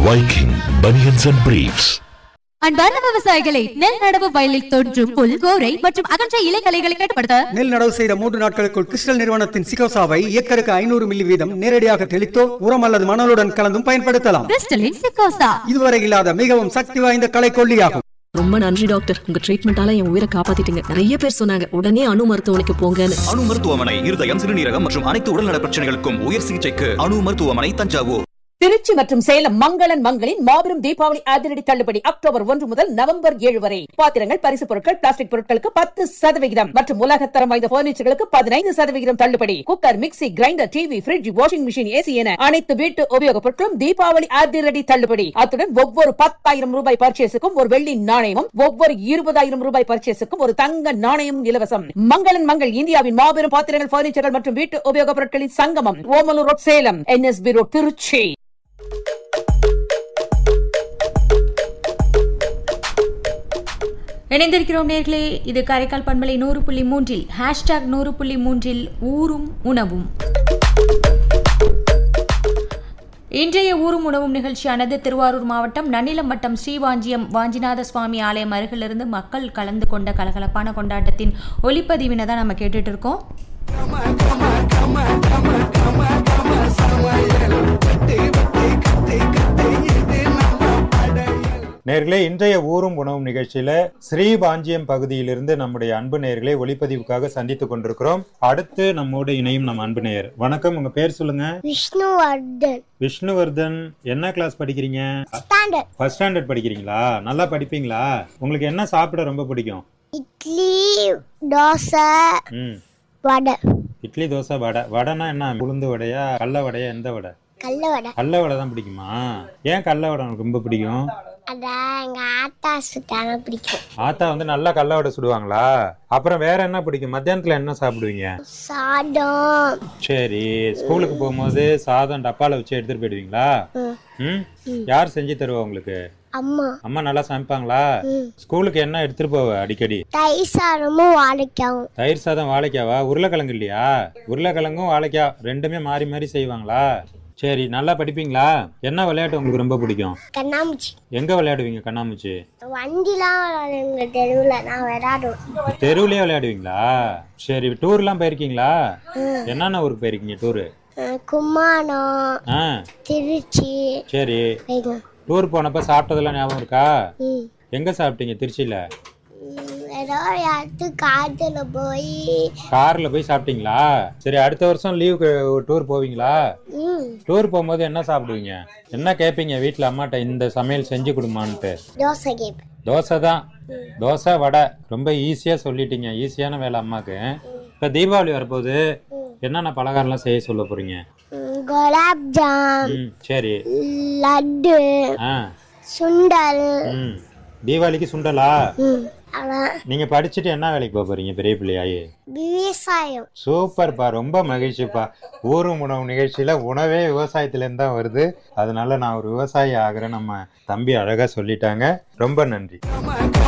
Viking Bunions and Briefs. அன்பார்ந்த விவசாயிகளை நெல் நடவு வயலில் தோன்றும் புல் கோரை மற்றும் அகன்ற இலைகளைகளை கட்டுப்படுத்த நெல் நடவு செய்த மூன்று நாட்களுக்குள் கிறிஸ்டல் நிறுவனத்தின் சிகோசாவை ஏக்கருக்கு ஐநூறு மில்லி வீதம் நேரடியாக தெளித்தோ உரம் அல்லது மணலுடன் கலந்தும் பயன்படுத்தலாம் கிறிஸ்டலின் சிக்கோசா இதுவரை இல்லாத மிகவும் சக்தி வாய்ந்த களைக்கொல்லியாகும் ரொம்ப நன்றி டாக்டர் உங்க ட்ரீட்மெண்டால என் உயிரை காப்பாத்திட்டீங்க நிறைய பேர் சொன்னாங்க உடனே அணு மருத்துவமனைக்கு போங்கன்னு அணு மருத்துவமனை இருதயம் சிறுநீரகம் மற்றும் அனைத்து உடல்நல பிரச்சனைகளுக்கும் உயர் சிகிச்சைக்கு அணு மருத்துவமனை தஞ்சாவூர் திருச்சி மற்றும் சேலம் மங்களன் மங்களின் மாபெரும் தீபாவளி அதிரடி தள்ளுபடி அக்டோபர் ஒன்று முதல் நவம்பர் ஏழு வரை பாத்திரங்கள் பரிசு பொருட்கள் பிளாஸ்டிக் பொருட்களுக்கு பத்து சதவிகிதம் மற்றும் உலகத்தரம் வாய்ந்த பர்னிச்சர்களுக்கு பதினைந்து சதவிகிதம் தள்ளுபடி cooker mixie grinder TV fridge washing machine AC என அனைத்து வீட்டு உபயோகப் பொருட்களும் தீபாவளி அதிரடி தள்ளுபடி அத்துடன் ஒவ்வொரு பத்தாயிரம் ரூபாய் பர்ச்சேஸுக்கும் ஒரு வெள்ளி நாணயமும் ஒவ்வொரு இருபதாயிரம் ரூபாய் பர்ச்சேஸுக்கும் ஒரு தங்க நாணயமும் இலவசம் மங்களன் மங்கள் இந்தியாவின் மாபெரும் பாத்திரங்கள் பர்னிச்சர்கள் மற்றும் வீட்டு உபயோகப் பொருட்களின் சங்கமம் Omalur road Salem NSP road Trichy இணைந்திருக்கிறோம் நேர்களே இது காரைக்கால் பண்பலை நூறு புள்ளி மூன்றில் ஹேஷ்டாக் நூறு புள்ளி மூன்றில் ஊரும் உணவும் இன்றைய ஊரும் உணவும் நிகழ்ச்சியானது திருவாரூர் மாவட்டம் நன்னிலம் வட்டம் ஸ்ரீவாஞ்சியம் வாஞ்சிநாத சுவாமி ஆலயம் அருகிலிருந்து மக்கள் கலந்து கொண்ட கலகலப்பான கொண்டாட்டத்தின் ஒளிப்பதிவினை தான் நம்ம கேட்டுட்டு இருக்கோம் நேர்களே இன்றைய ஊரும் உணவும் நிகழ்ச்சியில ஸ்ரீபாஞ்சியம் பகுதியிலிருந்து நம்முடைய அன்பு நேயர்களை ஒளிப்பதிவுக்காக சந்தித்துக் கொண்டிருக்கிறோம் அடுத்து நம்மோடு இணையும் நம்ம அன்பு நேயர் வணக்கம் உங்க பேர் சொல்லுங்க விஷ்ணுவர்தன் விஷ்ணுவர்தன் என்ன கிளாஸ் படிக்கிறீங்க ஸ்டாண்டர்ட் ஃபர்ஸ்ட் ஸ்டாண்டர்ட் படிக்கிறீங்களா நல்லா படிப்பீங்களா உங்களுக்கு என்ன சாப்பிட ரொம்ப பிடிக்கும் இட்லி தோசை ம் வடை இட்லி தோசை வடை வடைனா என்ன உளுந்து வடையா கடல வடையா எந்த வடை கடல வடை கடல வடை தான் பிடிக்குமா ஏன் கடல வடை உனக்கு ரொம்ப பிடிக்கும் அதான் எங்க ஆத்தா சுட்டாங்க பிடிக்கும் ஆத்தா வந்து நல்லா கடல வடை சுடுவாங்களா அப்புறம் வேற என்ன பிடிக்கும் மத்தியானத்துல என்ன சாப்பிடுவீங்க சாதம் சரி ஸ்கூலுக்கு போகும்போது சாதம் டப்பால வச்சு எடுத்துட்டு போயிடுவீங்களா ம் யார் செஞ்சு தருவா உங்களுக்கு அம்மா அம்மா நல்லா சமைப்பாங்களா ஸ்கூலுக்கு என்ன எடுத்துட்டு போவ அடிக்கடி தயிர் சாதமும் வாழைக்காவும் தயிர் சாதம் வாழைக்காவா உருளைக்கிழங்கு இல்லையா உருளைக்கிழங்கும் வாழைக்காய் ரெண்டுமே மாறி மாறி செய்வாங்களா சரி நல்லா படிப்பீங்களா என்ன விளையாட்டு உங்களுக்கு ரொம்ப பிடிக்கும் கண்ணாமூச்சி எங்க விளையாடுவீங்க கண்ணாமூச்சி வண்டிலாம் வராது எங்க தெருவில் நான் விளையாடுவேன் தெருவுலயே விளையாடுவீங்களா சரி டூர்லாம் போயிருக்கீங்களா என்னென்ன ஊருக்கு போயிருக்கீங்க டூரு அஹ் கும்மாணம் ஆ திருச்சி சரி வைகும் டூர் போனப்ப சாப்பிட்டதெல்லாம் ஞாபகம் இருக்கா ம் எங்க சாப்பிட்டீங்க திருச்சியில ம், ஏதோ ஒரு இடத்து காத்துல போய் கார்ல போய் சாப்பிட்டீங்களா சரி அடுத்த வருஷம் லீவுக்கு டூர் போவீங்களா ம் டூர் போகும்போது என்ன சாப்பிடுவீங்க என்ன கேட்பீங்க வீட்டில் அம்மாட்ட இந்த சமையல் செஞ்சு கொடுமான்ட்டு தோசை கேட்பேன் தோசை தான் தோசை வடை ரொம்ப ஈஸியாக சொல்லிட்டீங்க ஈஸியான வேலை அம்மாக்கு இப்போ தீபாவளி வரப்போகுது என்னென்ன பலகாரம்லாம் செய்ய சொல்ல போறீங்க ம், குலாப் ஜாம் ம் சரி லட்டு ஆ சுண்டல் ம் தீபாவளிக்கு சுண்டலா ம் அதான் நீங்க படிச்சுட்டு என்ன வேலைக்கு போக போறீங்க பெரிய பிள்ளையாயி விவசாயம் சூப்பர்ப்பா ரொம்ப மகிழ்ச்சிப்பா ஊரும் உணவு நிகழ்ச்சியில உணவே விவசாயத்திலேருந்து தான் வருது அதனால நான் ஒரு விவசாயி ஆகிறேன் நம்ம தம்பி அழகா சொல்லிட்டாங்க ரொம்ப நன்றி